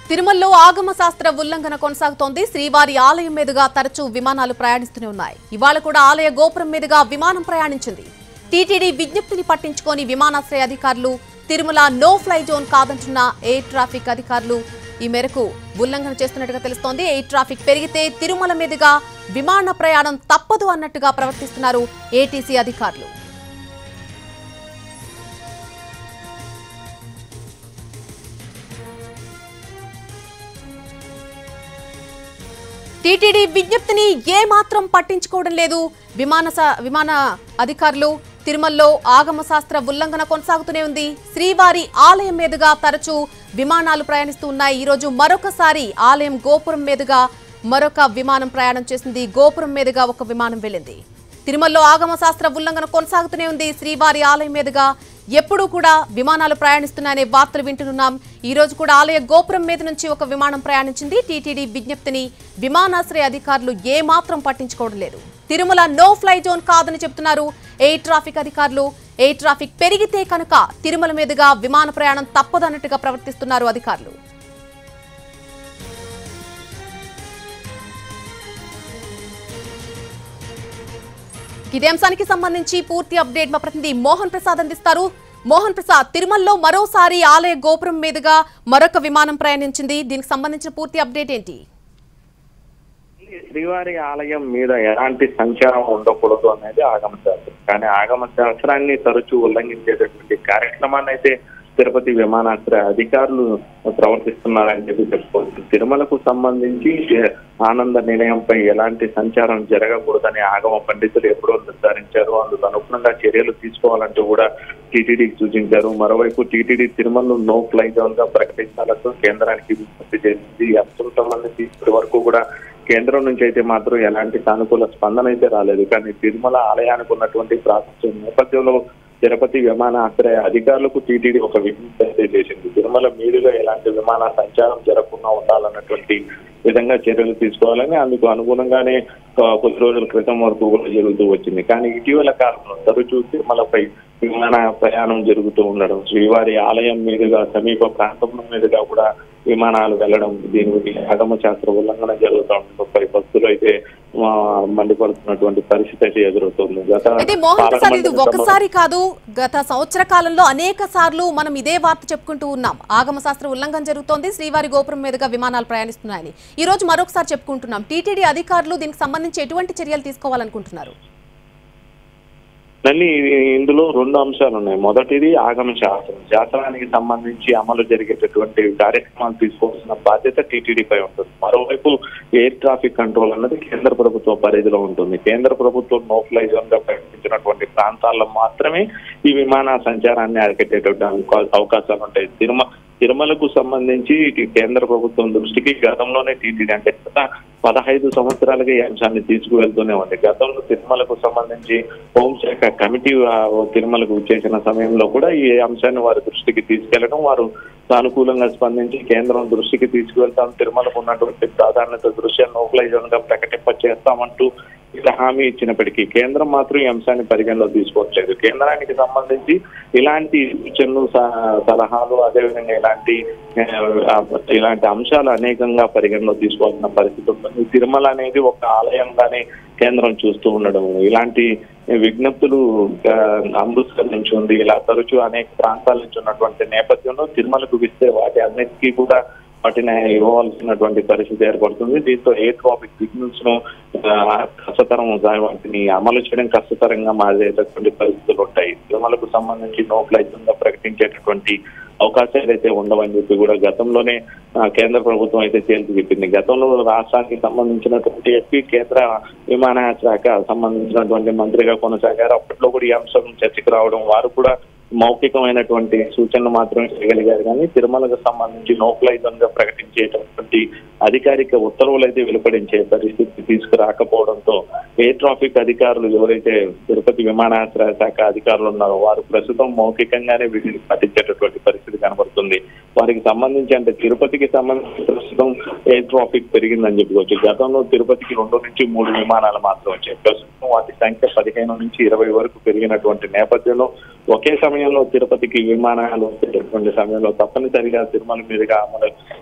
తిరుమలలో ఆగమ శాస్త్ర ఉల్లంఘన కొనసాగుతోంది శ్రీవారి ఆలయం మీదుగా తరచూ విమానాలు ప్రయాణిస్తూనే ఉన్నాయి ఇవాళ కూడా ఆలయ గోపురం మీదుగా విమానం ప్రయాణించింది టీటీడీ విజ్ఞప్తిని పట్టించుకొని విమానాశ్రయ అధికారులు తిరుమల నో ఫ్లై జోన్ కాదంటున్న ఎయిర్ ట్రాఫిక్ అధికారులు ఈ మేరకు ఉల్లంఘన చేస్తున్నట్టుగా తెలుస్తోంది ఎయిర్ ట్రాఫిక్ పెరిగితే తిరుమల మీదుగా విమాన ప్రయాణం తప్పదు అన్నట్టుగా ప్రవర్తిస్తున్నారు ఏటీసీ అధికారులు టీటీడీ విజ్ఞప్తిని ఏ మాత్రం పట్టించుకోవడం లేదు విమాన స- విమాన అధికారులు తిరుమలలో ఆగమ శాస్త్ర ఉల్లంఘన కొనసాగుతూనే ఉంది శ్రీవారి ఆలయం మీదుగా తరచూ విమానాలు ప్రయాణిస్తూ ఉన్నాయి ఈ రోజు మరొకసారి ఆలయం గోపురం మీదుగా మరొక విమానం ప్రయాణం చేసింది గోపురం మీదుగా ఒక విమానం వెళ్ళింది తిరుమలలో ఆగమ శాస్త్ర ఉల్లంఘన కొనసాగుతూనే ఉంది శ్రీవారి ఆలయం మీదుగా ఎప్పుడూ కూడా విమానాలు ప్రయాణిస్తున్నాయనే వార్తలు వింటున్నాం ఈ రోజు కూడా ఆలయ గోపురం మీద నుంచి ఒక విమానం ప్రయాణించింది టీటీడీ విజ్ఞప్తిని విమానాశ్రయ అధికారులు ఏ మాత్రం పట్టించుకోవడం లేదు తిరుమల నో ఫ్లై జోన్ కాదని చెప్తున్నారు ఎయిర్ ట్రాఫిక్ అధికారులు ఎయిర్ ట్రాఫిక్ పెరిగితే కనుక తిరుమల మీదుగా విమాన ప్రయాణం తప్పదన్నట్టుగా ప్రవర్తిస్తున్నారు అధికారులు ఇదే అంశానికి సంబంధించి పూర్తి అప్డేట్ మా ప్రతినిధి మోహన్ ప్రసాద్ అందిస్తారు మోహన్ ప్రసాద్ తిరుమలలో మరోసారి ఆలయ గోపురం మీదుగా మరొక విమానం ప్రయాణించింది దీనికి సంబంధించిన పూర్తి అప్డేట్ ఏంటి శ్రీవారి ఆలయం మీద ఎలాంటి సంచారం ఉండకూడదు అనేది ఆగమ శాస్త్రం కానీ ఆగమ శాస్త్రాన్ని తరచూ ఉల్లంఘించేటటువంటి కార్యక్రమాన్ని అయితే తిరుపతి విమానాశ్రయ అధికారులు ప్రవర్తిస్తున్నారని చెప్పి చెప్పుకోవచ్చు తిరుమలకు సంబంధించి ఆనంద నిలయంపై ఎలాంటి సంచారం జరగకూడదని ఆగమ పండితులు ఎప్పుడో నిర్ధారించారు అందుకు అనుగుణంగా చర్యలు తీసుకోవాలంటూ కూడా టీటీడీకి సూచించారు మరోవైపు టీటీడీ తిరుమలను నో ఫ్లై జోన్ గా ప్రకటించాలంటూ కేంద్రానికి విజ్ఞప్తి చేసింది ఈ అంశం సంబంధించి ఇప్పటి వరకు కూడా కేంద్రం నుంచి అయితే మాత్రం ఎలాంటి సానుకూల స్పందన అయితే రాలేదు కానీ తిరుమల ఆలయానికి ఉన్నటువంటి ప్రాశస్త్యం నేపథ్యంలో తిరుపతి విమానాశ్రయ అధికారులకు టీటీడీ ఒక విజ్ఞప్తి అయితే చేసింది తిరుమల మీదుగా ఎలాంటి విమాన సంచారం జరగకుండా ఉండాలన్నటువంటి విధంగా చర్యలు తీసుకోవాలని అందుకు అనుగుణంగానే ఆ, కొద్ది రోజుల క్రితం వరకు కూడా జరుగుతూ వచ్చింది కానీ ఇటీవల కాలంలో తరచూ తిరుమలపై విమాన ప్రయాణం జరుగుతూ ఉండడం శ్రీవారి ఆలయం మీదుగా సమీప ప్రాంతం మీదుగా కూడా విమానాలు వెళ్ళడం దీనికి ఆగమ శాస్త్ర ఉల్లంఘన జరుగుతూ ఉండడంపై భక్తులు అయితే ఆ, మండిపడుతున్నటువంటి పరిస్థితి అయితే ఎదురవుతుంది గత అయితే మోహన్ ప్రసాద్ ఇది పార్లమెంటు సమావేశం- ఒకసారి కాదు గత సంవత్సర కాలంలో అనేక సార్లు మనం ఇదే వార్త చెప్పుకుంటూ ఉన్నాం ఆగమ శాస్త్ర ఉల్లంఘన జరుగుతోంది శ్రీవారి గోపురం మీదుగా విమానాలు ప్రయాణిస్తున్నాయని ఈ రోజు మరొకసారి చెప్పుకుంటున్నాం టీటీడీ అధికారులు దీనికి సంబంధించి ఎటువంటి చర్యలు తీసుకోవాలనుకుంటున్నారు మళ్ళీ ఇందులో రెండు అంశాలు ఉన్నాయి మొదటిది ఆగమ శాస్త్రం శాస్త్రానికి సంబంధించి అమలు జరిగేటటువంటి కార్యక్రమాలు తీసుకోవాల్సిన బాధ్యత టీటీడీపై ఉంటుంది మరోవైపు ఎయిర్ ట్రాఫిక్ కంట్రోల్ అన్నది కేంద్ర ప్రభుత్వ పరిధిలో ఉంటుంది కేంద్ర ప్రభుత్వం నో ఫ్లై జోన్ గా ప్రకటించినటువంటి ప్రాంతాల్లో మాత్రమే ఈ విమాన సంచారాన్ని అరికట్టేటువంటి అవకా- అవకాశాలు ఉంటాయి తిరుమ తిరుమలకు సంబంధించి ఇటు కేంద్ర ప్రభుత్వం దృష్టికి గతంలోనే టీటీడీ అంటే గత పదహైదు సంవత్సరాలుగా ఈ అంశాన్ని తీసుకువెళ్తూనే ఉంది గతంలో తిరుమలకు సంబంధించి హోంశాఖ కమిటీ ఆ, తిరుమలకు చేసిన సమయంలో కూడా ఈ అంశాన్ని వారి దృష్టికి తీసుకెళ్లడం వారు సానుకూలంగా స్పందించి కేంద్రం దృష్టికి తీసుకువెళ్తాం తిరుమలకు ఉన్నటువంటి ప్రాధాన్యత దృష్ట్యా నోఫ్లై జోన్ గా ప్రకటింప చేస్తామంటూ ఇలా హామీ ఇచ్చినప్పటికీ కేంద్రం మాత్రం ఈ అంశాన్ని పరిగణలో తీసుకోవట్లేదు కేంద్రానికి సంబంధించి ఇలాంటి సూచనలు స- సలహాలు అదేవిధంగా ఇలాంటి ఆ, ఇలాంటి అంశాలు అనేకంగా పరిగణలో తీసుకోవాల్సిన పరిస్థితి ఉంటుంది తిరుమల అనేది ఒక ఆలయంగానే కేంద్రం చూస్తూ ఉండడం ఇలాంటి విజ్ఞప్తులు ఆ, అమృత్సర్ నుంచి ఉంది ఇలా తరచూ అనేక ప్రాంతాల నుంచి ఉన్నటువంటి నేపథ్యంలో తిరుమలకు ఇస్తే వాటి అన్నిటికీ కూడా వాటిని ఇవ్వవలసినటువంటి పరిస్థితి ఏర్పడుతుంది దీంతో ఎయిర్ ట్రాఫిక్ సిగ్నల్స్ ను ఆ, కష్టతరం వాటిని అమలు చేయడం కష్టతరంగా మారేటటువంటి పరిస్థితులు ఉంటాయి తిరుమలకు సంబంధించి నో గా ప్రకటించేటటువంటి అవకాశాలు అయితే ఉండవని చెప్పి కూడా గతంలోనే ఆ, కేంద్ర ప్రభుత్వం అయితే తేల్చి చెప్పింది గతంలో రాష్ట్రానికి సంబంధించినటువంటి ఎస్పీ కేంద్ర విమానాశ్రయ శాఖ సంబంధించినటువంటి మంత్రిగా కొనసాగారు అప్పట్లో కూడా ఈ అంశం చర్చకు రావడం వారు కూడా మౌఖికమైనటువంటి సూచనలు మాత్రమే చేయగలిగారు కానీ తిరుమలకు సంబంధించి నోక్లైజన్ ప్రకటించేటటువంటి అధికారిక ఉత్తర్వులు అయితే వెలువడించే పరిస్థితి తీసుకురాకపోవడంతో ఎయిర్ ట్రాఫిక్ అధికారులు ఎవరైతే తిరుపతి విమానాశ్రయ శాఖ అధికారులు ఉన్నారో వారు ప్రస్తుతం మౌఖికంగానే వీటిని పాటించేటటువంటి పరిస్థితి కనబడుతుంది వారికి సంబంధించి అంటే తిరుపతికి సంబంధించి ప్రస్తుతం ఎయిర్ ట్రాఫిక్ పెరిగిందని చెప్పుకోవచ్చు గతంలో తిరుపతికి రెండు నుంచి మూడు విమానాలు మాత్రం వచ్చాయి ప్రస్తుతం వాటి సంఖ్య పదిహేను నుంచి ఇరవై వరకు పెరిగినటువంటి నేపథ్యంలో ఒకే సమయంలో తిరుపతికి విమానాలు వచ్చేటటువంటి సమయంలో తప్పనిసరిగా తిరుమల మీదుగా అమలు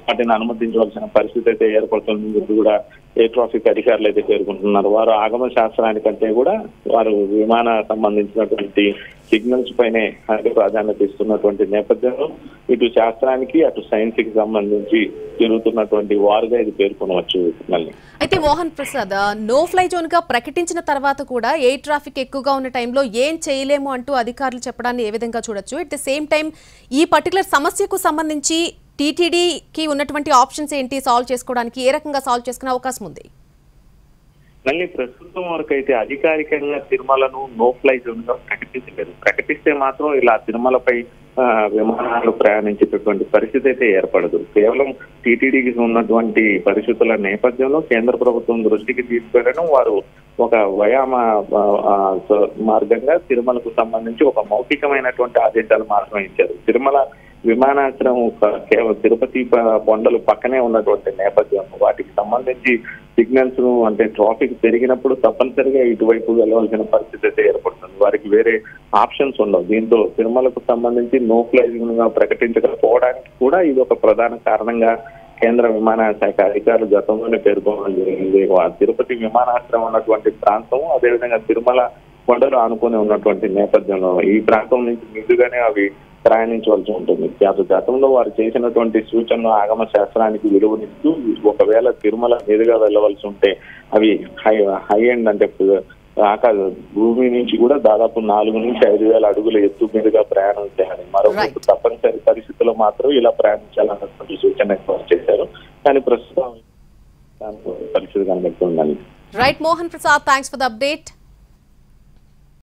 వాటిని అనుమతించవలసిన పరిస్థితి అయితే ఏర్పడుతుంది చెప్పి కూడా ఎయిర్ ట్రాఫిక్ అధికారులు అయితే పేర్కొంటున్నారు వారు ఆగమ శాస్త్రానికంటే కూడా వారు విమాన సంబంధించినటువంటి సిగ్నల్స్ పైనే అధిక ప్రాధాన్యత ఇస్తున్నటువంటి నేపథ్యంలో ఇటు శాస్త్రానికి అటు సైన్స్ కి సంబంధించి జరుగుతున్నటువంటి వారుగా ఇది పేర్కొనవచ్చు మళ్ళీ అయితే Mohan Prasad no fly zone గా ప్రకటించిన తర్వాత కూడా ఎయిర్ ట్రాఫిక్ ఎక్కువగా ఉన్న టైంలో ఏం చేయలేము అంటూ అధికారులు చెప్పడాన్ని ఏ విధంగా చూడొచ్చు ఎట్ ద సేమ్ టైం ఈ పర్టికులర్ సమస్యకు సంబంధించి టీటీడీకి ఉన్నటువంటి ఆప్షన్స్ ఏంటి సాల్వ్ చేసుకోవడానికి ఏ రకంగా సాల్వ్ చేసుకునే అవకాశం ఉంది మళ్ళీ ప్రస్తుతం వరకు అయితే అధికారికంగా తిరుమలను నో ఫ్లై జోన్ గా ప్రకటించలేదు ప్రకటిస్తే మాత్రం ఇలా తిరుమలపై ఆ, విమానాలు ప్రయాణించేటటువంటి పరిస్థితి అయితే ఏర్పడదు కేవలం టీటీడీకి ఉన్నటువంటి పరిస్థితుల నేపథ్యంలో కేంద్ర ప్రభుత్వం దృష్టికి తీసుకెళ్లడం వారు ఒక వ్యాయామ ఆ, ఆ, స- మార్గంగా తిరుమలకు సంబంధించి ఒక మౌఖికమైనటువంటి ఆదేశాలు మాత్రం ఇచ్చారు తిరుమల విమానాశ్రయం ఒక- కేవలం తిరుపతి ప- కొండలు పక్కనే ఉన్నటువంటి నేపథ్యం వాటికి సంబంధించి సిగ్నల్స్ అంటే ట్రాఫిక్ పెరిగినప్పుడు తప్పనిసరిగా ఇటువైపు వెళ్ళవలసిన పరిస్థితి అయితే ఏర్పడుతుంది వారికి వేరే ఆప్షన్స్ ఉండవు దీంతో తిరుమలకు సంబంధించి నో ఫ్లైజింగ్ గా ప్రకటించకపోవడానికి కూడా ఇది ఒక ప్రధాన కారణంగా కేంద్ర విమానయాన శాఖ అధికారులు గతంలోనే పేర్కొనడం జరిగింది వా- తిరుపతి విమానాశ్రయం ఉన్నటువంటి ప్రాంతం అదేవిధంగా తిరుమల కొండలు ఆనుకొని ఉన్నటువంటి నేపథ్యంలో ఈ ప్రాంతం నుంచి ముందుగానే అవి ప్రయాణించవలసి ఉంటుంది అటు గతంలో వారు చేసినటువంటి సూచనలు ఆగమ శాస్త్రానికి విలువనిస్తూ ఒకవేళ తిరుమల మీదుగా వెళ్ళవలసి ఉంటే అవి హై హై ఎండ్ అంటే ఆకాశ భూమి నుంచి కూడా దాదాపు నాలుగు నుంచి ఐదు వేల అడుగుల ఎత్తు మీదుగా ప్రయాణం చేయాలి మరొకటి తప్పనిసరి పరిస్థితుల్లో మాత్రం ఇలా ప్రయాణించాలన్నటువంటి సూచన వారు చేశారు కానీ ప్రస్తుతం దాని పరిస్థితి కనబడుతుందని right Mohan Prasad thanks for the update